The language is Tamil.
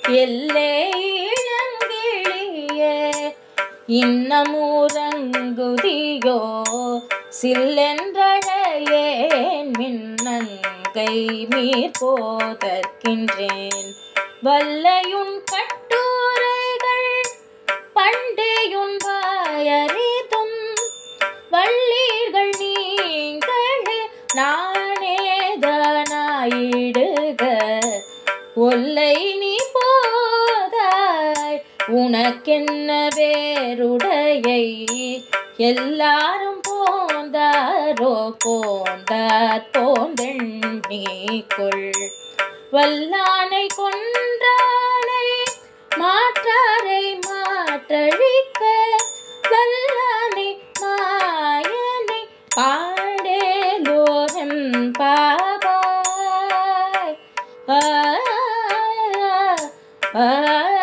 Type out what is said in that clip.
எல்லே இளங்கிளியே இன்னமூரங்குதியோ சில்லென்றழையேன் மின்னங்கை மீர் போதற்கின்றேன் வல்லையுன் கட்டுரைகள் பண்டேயுன் வாயறிதும் வள்ளீர்கள் நீங்களே நானேதனாயிடுக ஒல்லை நீ போதாய் உனக்கென்ன வேறுடையை எல்லாரும் போந்தாரோ போந்தார் போந்தெண்ணிக்குள் வல்லானை கொன்றானை மாற்றாரை மாற்றழிக்க வல்லானை மாயனை பாடேலோரம் பாபாய் ஆ ஆ, ஆ